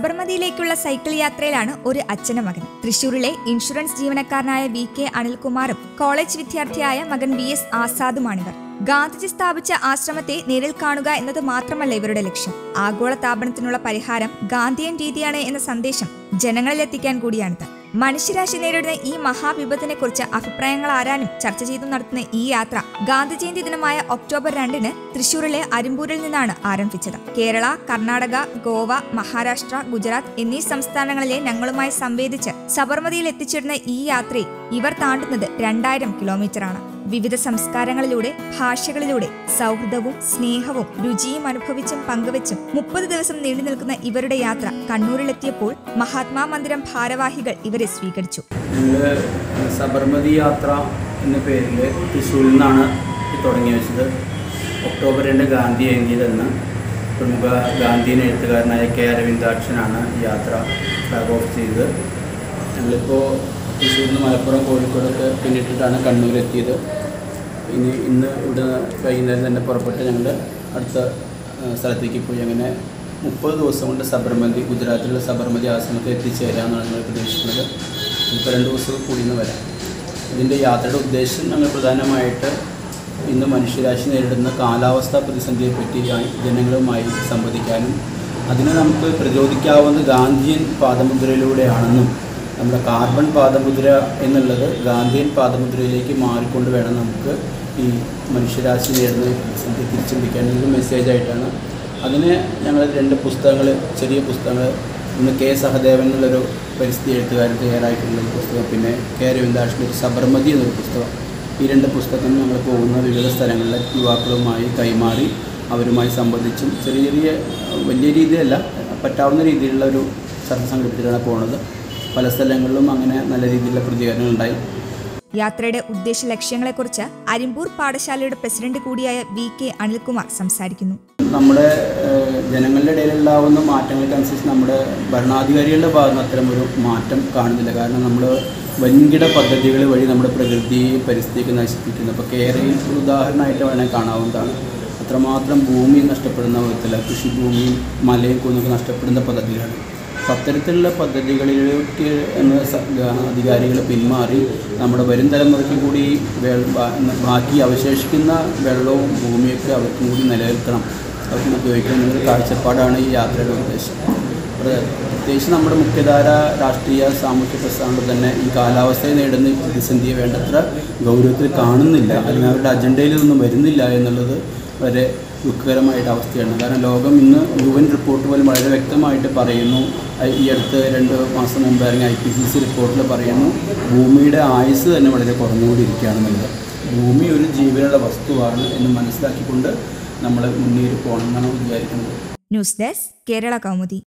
സബർമതിയിലേക്കുള്ള cycle യാത്രയിലാണ് ഒരു അച്ഛനും മകൻ തൃശൂരിലെ ഇൻഷുറൻസ് ജീവനക്കാരനായ വി കെ അനിൽകുമാറും കോളേജ് വിദ്യാർത്ഥിയായ മകൻ വി എസ് ആസാദുമാണിവർ ഗാന്ധിജി സ്ഥാപിച്ച ആശ്രമത്തെ നേരിൽ കാണുക എന്നത് മാത്രമല്ല ഇവരുടെ ലക്ഷ്യം ആഗോള താപനത്തിനുള്ള പരിഹാരം ഗാന്ധിയൻ രീതിയാണ് എന്ന സന്ദേശം ജനങ്ങളിലെത്തിക്കാൻ കൂടിയാണിത് മനുഷ്യരാശി നേരിടുന്ന ഈ മഹാവിപത്തിനെ കുറിച്ച് അഭിപ്രായങ്ങൾ ആരാനും ചർച്ച ചെയ്തു നടത്തുന്ന ഈ യാത്ര ഗാന്ധി ജയന്തി ദിനമായ ഒക്ടോബർ രണ്ടിന് തൃശൂരിലെ അരിമ്പൂരിൽ നിന്നാണ് ആരംഭിച്ചത് കേരള കർണാടക ഗോവ മഹാരാഷ്ട്ര ഗുജറാത്ത് എന്നീ സംസ്ഥാനങ്ങളിലെ ഞങ്ങളുമായി സംവേദിച്ച് സബർമതിയിൽ എത്തിച്ചേരുന്ന ഈ യാത്രയിൽ ഇവർ താണ്ടുന്നത് രണ്ടായിരം കിലോമീറ്ററാണ് വിവിധ സംസ്കാരങ്ങളിലൂടെ ഭാഷകളിലൂടെ സൗഹൃദവും സ്നേഹവും രുചിയും അനുഭവിച്ചും പങ്കുവച്ചും മുപ്പത് ദിവസം നീണ്ടു നിൽക്കുന്ന ഇവരുടെ യാത്ര കണ്ണൂരിലെത്തിയപ്പോൾ മഹാത്മാ മന്ദിരം ഭാരവാഹികൾ ഇവരെ സ്വീകരിച്ചു ഞങ്ങൾ സബർമതി യാത്ര എന്ന പേരിൽ തൃശ്ശൂരിൽ നിന്നാണ് ഇത് തുടങ്ങി വെച്ചത് ഒക്ടോബർ രണ്ട് ഗാന്ധി ജയന്തിയിലെന്ന് പ്രമുഖ ഗാന്ധിയൻ എഴുത്തുകാരനായ കെ അരവിന്ദാക്ഷനാണ് ഈ യാത്ര ഫ്ലാഗ് ഓഫ് ചെയ്തത് ഞങ്ങളിപ്പോൾ തൃശ്ശൂരിൽ നിന്ന് മലപ്പുറം കോഴിക്കോടൊക്കെ പിന്നിട്ടിട്ടാണ് കണ്ണൂരെത്തിയത് ഇനി ഇന്ന് ഇവിടെ വൈകുന്നേരം തന്നെ പുറപ്പെട്ട് ഞങ്ങൾ അടുത്ത ആ, സ്ഥലത്തേക്ക് പോയി അങ്ങനെ മുപ്പത് ദിവസം കൊണ്ട് സബർമതി ഗുജറാത്തിലുള്ള സബർമതി ആശ്രമത്തിൽ എത്തിച്ചേരാമെന്നാണ് ഞങ്ങൾ പ്രതീക്ഷിക്കുന്നത് ഇപ്പോൾ രണ്ട് ദിവസം കൂടി ഇന്ന് വരാം ഇതിൻ്റെ യാത്രയുടെ ഉദ്ദേശം ഞങ്ങൾ പ്രധാനമായിട്ട് ഇന്ന് മനുഷ്യരാശി നേരിടുന്ന കാലാവസ്ഥാ പ്രതിസന്ധിയെ പറ്റി ജനങ്ങളുമായി സംവദിക്കാനും അതിനെ നമുക്ക് പ്രതിരോധിക്കാവുന്ന ഗാന്ധിയൻ പാദമുദ്രയിലൂടെയാണെന്നും നമ്മുടെ കാർബൺ പാദമുദ്ര എന്നുള്ളത് ഗാന്ധിയൻ പാദമുദ്രയിലേക്ക് മാറിക്കൊണ്ട് വേണം നമുക്ക് ഈ മനുഷ്യരാശി നേരിടുന്ന ഈ പ്രതിസന്ധി തിരിച്ചു പിടിക്കാൻ ഒരു മെസ്സേജായിട്ടാണ് അതിന് ഞങ്ങൾ രണ്ട് പുസ്തകങ്ങൾ ചെറിയ പുസ്തകങ്ങൾ ഒന്ന് കെ സഹദേവൻ എന്നുള്ളൊരു പരിസ്ഥിതി എഴുത്തുകാരൻ തയ്യാറായിട്ടുള്ള ഒരു പുസ്തകം പിന്നെ കെ അരവിന്ദാഷിൻ്റെ ഒരു സബർമതി എന്നൊരു പുസ്തകം ഈ രണ്ട് പുസ്തകം ഞങ്ങൾ പോകുന്ന വിവിധ സ്ഥലങ്ങളിലെ യുവാക്കളുമായി കൈമാറി അവരുമായി സംബന്ധിച്ചും ചെറിയ ചെറിയ വലിയ രീതിയല്ല പറ്റാവുന്ന രീതിയിലുള്ള ഒരു ചർച്ച സംഘടിപ്പിച്ചിട്ടാണ് പോകുന്നത് പല സ്ഥലങ്ങളിലും അങ്ങനെ നല്ല രീതിയിലുള്ള പ്രതികരണങ്ങൾ ഉണ്ടായി യാത്രയുടെ ഉദ്ദേശ ലക്ഷ്യങ്ങളെക്കുറിച്ച് അരിമ്പൂർ പാഠശാലയുടെ പ്രസിഡന്റ് കൂടിയായ വി കെ അനിൽകുമാർ സംസാരിക്കുന്നു നമ്മുടെ ഏഹ്, ജനങ്ങളുടെ ഇടയിലുണ്ടാവുന്ന മാറ്റങ്ങൾക്കനുസരിച്ച് നമ്മുടെ ഭരണാധികാരികളുടെ ഭാഗത്ത് നിന്ന് അത്തരം ഒരു മാറ്റം കാണുന്നില്ല കാരണം നമ്മൾ വൻകിട പദ്ധതികൾ വഴി നമ്മുടെ പ്രകൃതിയെയും പരിസ്ഥിതിയൊക്കെ നശിപ്പിക്കുന്നു അപ്പോൾ കേരളയിൽ ഒരു ഉദാഹരണമായിട്ട് വേണമെങ്കിൽ കാണാവുന്നതാണ് അത്രമാത്രം ഭൂമി നഷ്ടപ്പെടുന്ന വിധത്തിൽ കൃഷിഭൂമിയും മലയും കുന്നൊക്കെ നഷ്ടപ്പെടുന്ന പദ്ധതികളാണ് അപ്പോൾ അത്തരത്തിലുള്ള പദ്ധതികളിലേക്ക് എന്ന് സ- അധികാരികൾ പിന്മാറി നമ്മുടെ വരും തലമുറയ്ക്ക് കൂടി വെ- ബാ- ബാക്കി അവശേഷിക്കുന്ന വെള്ളവും ഭൂമിയൊക്കെ അവർക്കും കൂടി നിലനിൽക്കണം അവർക്ക് ഉപയോഗിക്കണം എന്നൊരു കാഴ്ചപ്പാടാണ് ഈ യാത്രയുടെ ഉദ്ദേശം പ്ര- പ്രത്യേകിച്ച് നമ്മുടെ മുഖ്യധാര രാഷ്ട്രീയ സാമൂഹ്യ പ്രസ്ഥാനങ്ങൾ തന്നെ ഈ കാലാവസ്ഥയെ നേടുന്ന ഈ പ്രതിസന്ധിയെ വേണ്ടത്ര ഗൗരവത്തിൽ കാണുന്നില്ല അല്ലെങ്കിൽ അവരുടെ അജണ്ടയിൽ ഇതൊന്നും വരുന്നില്ല എന്നുള്ളത് വളരെ ദുഃഖകരമായിട്ട് അവസ്ഥയാണ് കാരണം ലോകം ഇന്ന് യു എൻ റിപ്പോർട്ട് പോലും വളരെ വ്യക്തമായിട്ട് പറയുന്നു ഐ- ഈ അടുത്ത് രണ്ട് മാസം മുമ്പ് ഇറങ്ങിയ ഐ പി സി സി റിപ്പോർട്ടിൽ പറയുന്നു ഭൂമിയുടെ ആയുസ് തന്നെ വളരെ കുറഞ്ഞുകൊണ്ടിരിക്കുകയാണെന്നുള്ളത് ഭൂമി ഒരു ജീവനുള്ള വസ്തുവാണ് എന്ന് മനസ്സിലാക്കിക്കൊണ്ട് നമ്മൾ മുന്നേറി പോകണം എന്നാണ് വിചാരിക്കുന്നത് ന്യൂസ് ഡെസ്ക് കേരള കൗമുദി